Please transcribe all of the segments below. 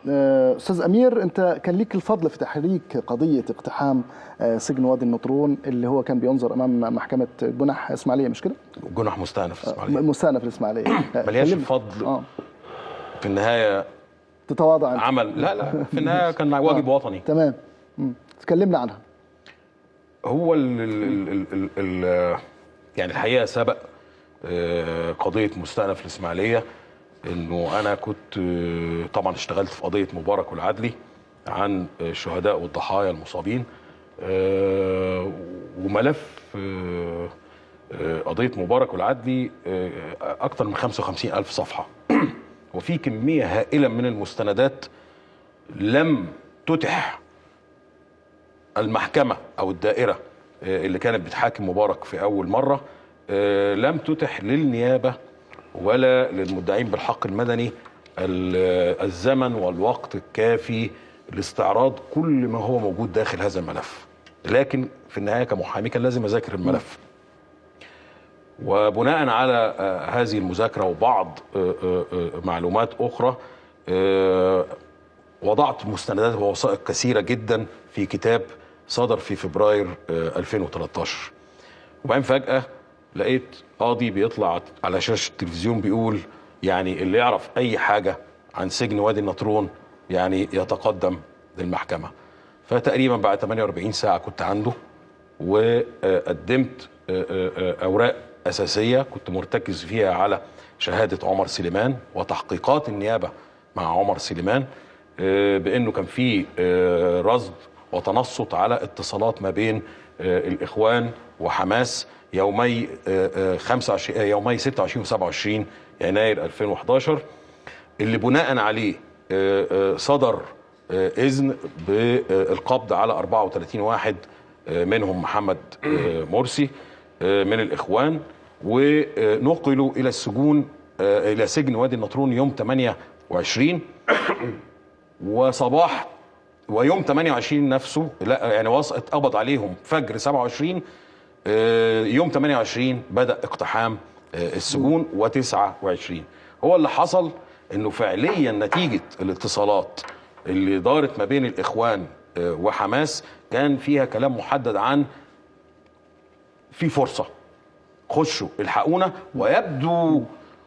آه، استاذ امير انت كان ليك الفضل في تحريك قضيه اقتحام آه، سجن وادي النطرون اللي هو كان بينظر امام محكمه جنح اسماعيليه مش كده؟ جنح مستأنف اسماعيليه مستأنف الاسماعيليه آه، ملياش كلمنا. الفضل اه في النهايه تتواضع انت عمل لا لا في النهايه كان واجب وطني تمام مم. تكلمنا عنها هو ال ال ال ال ال يعني الحقيقه سبق آه، قضيه مستأنف الاسماعيليه انه انا كنت آه، طبعا اشتغلت في قضيه مبارك والعدلي عن الشهداء والضحايا المصابين آه، وملف آه، آه، قضيه مبارك والعدلي آه، اكثر من 55 الف صفحه وفي كميه هائله من المستندات لم تتح المحكمة أو الدائرة آه، اللي كانت بتحاكم مبارك في أول مرة آه، لم تتح للنيابة ولا للمدعين بالحق المدني ال- الزمن والوقت الكافي لاستعراض كل ما هو موجود داخل هذا الملف لكن في النهاية كمحامي كان لازم أذاكر الملف وبناء على آه، هذه المذاكرة وبعض آه، آه، آه، معلومات أخرى آه، وضعت مستندات ووثائق كثيرة جدا في كتاب صدر في فبراير آه، 2013 وبعدين فجأة لقيت قاضي بيطلع على شاشة التلفزيون بيقول يعني اللي يعرف أي حاجة عن سجن وادي النطرون يعني يتقدم للمحكمة فتقريبا بعد 48 ساعة كنت عنده وقدمت آه، آه، آه، أوراق أساسية كنت مرتكز فيها على شهادة عمر سليمان وتحقيقات النيابة مع عمر سليمان آه، بأنه كان في آه، رصد وتنصت على اتصالات ما بين آه، الإخوان وحماس يومي آه، آه، 25 آه، يومي 26 و27 يناير 2011 اللي بناء عليه آه، آه، صدر آه، اذن بالقبض على 34 واحد آه، منهم محمد آه، مرسي آه، من الاخوان ونقلوا الى السجون آه، الى سجن وادي النطرون يوم 28 وصباح ويوم 28 نفسه لا يعني وص- اتقبض عليهم فجر 27 آه، يوم 28 بدا اقتحام آه، السجون و29 هو اللي حصل انه فعليا نتيجه الاتصالات اللي دارت ما بين الاخوان آه، وحماس كان فيها كلام محدد عن في فرصه خشوا الحقونا ويبدو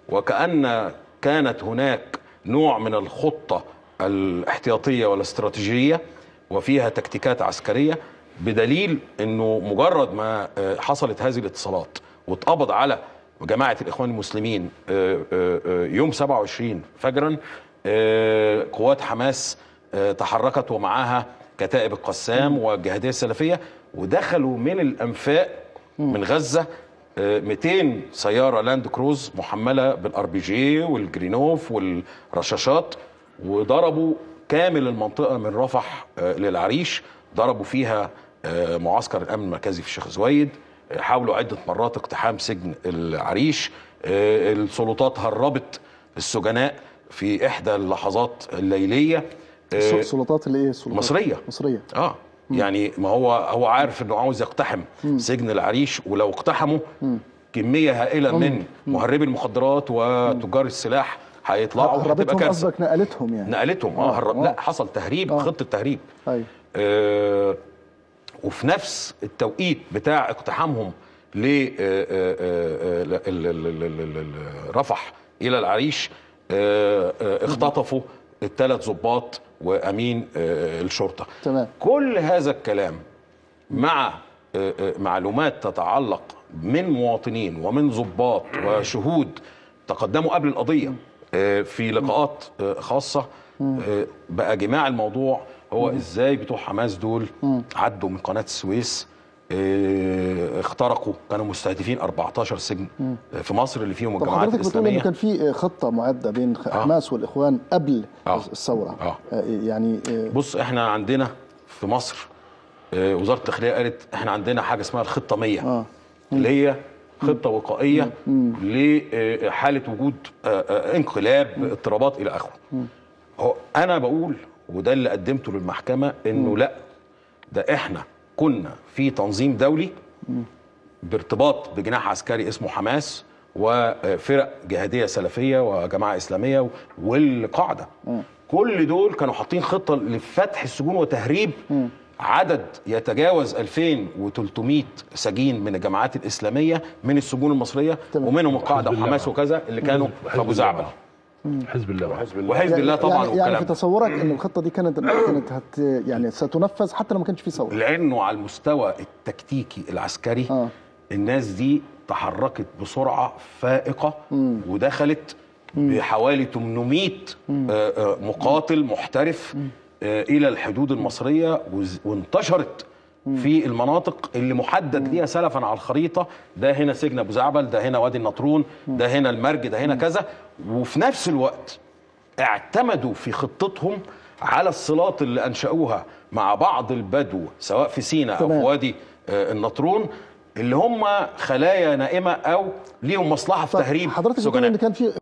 وكأن كانت هناك نوع من الخطة الاحتياطية والاستراتيجية وفيها تكتيكات عسكرية بدليل انه مجرد ما آه، حصلت هذه الاتصالات واتقبض على جماعة الإخوان المسلمين آه، آه، آه، يوم 27 فجرا آه، قوات حماس آه، تحركت ومعها كتائب القسام والجهادية السلفية ودخلوا من الأنفاق من غزة آه، 200 سيارة لاند كروز محملة بالار بي جي والجرينوف والرشاشات وضربوا كامل المنطقة من رفح آه، للعريش ضربوا فيها آه، معسكر الأمن المركزي في الشيخ زويد آه، حاولوا عدة مرات اقتحام سجن العريش آه، السلطات هربت السجناء في إحدى اللحظات الليلية آه، السلطات اللي ايه السلطات مصرية. مصريه اه يعني ما هو هو عارف انه عاوز يقتحم سجن العريش ولو اقتحموا كميه هائله من مهربي المخدرات وتجار السلاح هيطلعوا هتبقى هربتهم كارثه قصدك نقلتهم يعني نقلتهم اه هرب لا حصل تهريب خطه تهريب ايوه آه وفي نفس التوقيت بتاع اقتحامهم ل آه، آه، آه، ل- ال- ال- ال- ال- ال- رفح الى العريش آه، آه، اختطفوا الثلاث ضباط وامين آه، الشرطه تمام. كل هذا الكلام مع آه، آه، معلومات تتعلق من مواطنين ومن ضباط وشهود تقدموا قبل القضيه آه، في لقاءات آه، خاصه آه، بقى جماع الموضوع هو ازاي بتوع حماس دول عدوا من قناه السويس آه، اخترقوا كانوا مستهدفين 14 سجن آه، في مصر اللي فيهم طب الجماعات حضرتك بتقول انه الاسلاميه كان في خطه معده بين حماس والاخوان قبل آه. الثوره آه. آه، يعني آه، بص احنا عندنا في مصر آه، وزاره الداخليه قالت احنا عندنا حاجه اسمها الخطه 100 آه. اللي هي خطه وقائيه لحاله وجود آه، آه، انقلاب اضطرابات الى اخره هو انا بقول وده اللي قدمته للمحكمه انه لا ده احنا كنا في تنظيم دولي بارتباط بجناح عسكري اسمه حماس وفرق جهاديه سلفيه وجماعه اسلاميه والقاعده كل دول كانوا حاطين خطه لفتح السجون وتهريب عدد يتجاوز 2300 سجين من الجماعات الاسلاميه من السجون المصريه تمام. ومنهم القاعده حزب الله. وحماس وكذا اللي كانوا في حزب ابو الله. زعبل حزب الله حزب الله وحزب الله طبعا يعني, يعني والكلام في ده. تصورك ان الخطه دي كانت كانت هت يعني ستنفذ حتى لو ما كانش في ثوره لانه على المستوى التكتيكي العسكري آه. آه. الناس دي تحركت بسرعه فائقه ودخلت بحوالي 800 آه، آه، مقاتل محترف آه، الى الحدود المصريه وز- وانتشرت في المناطق اللي محدد ليها سلفا على الخريطه ده هنا سجن ابو زعبل ده هنا وادي النطرون ده هنا المرج ده هنا كذا وفي نفس الوقت اعتمدوا في خطتهم على الصلات اللي انشأوها مع بعض البدو سواء في سيناء او تمام. في وادي آه، النطرون اللي هم خلايا نائمه او ليهم مصلحه في طب تهريب حضرتك بتقول سجناء ان كان في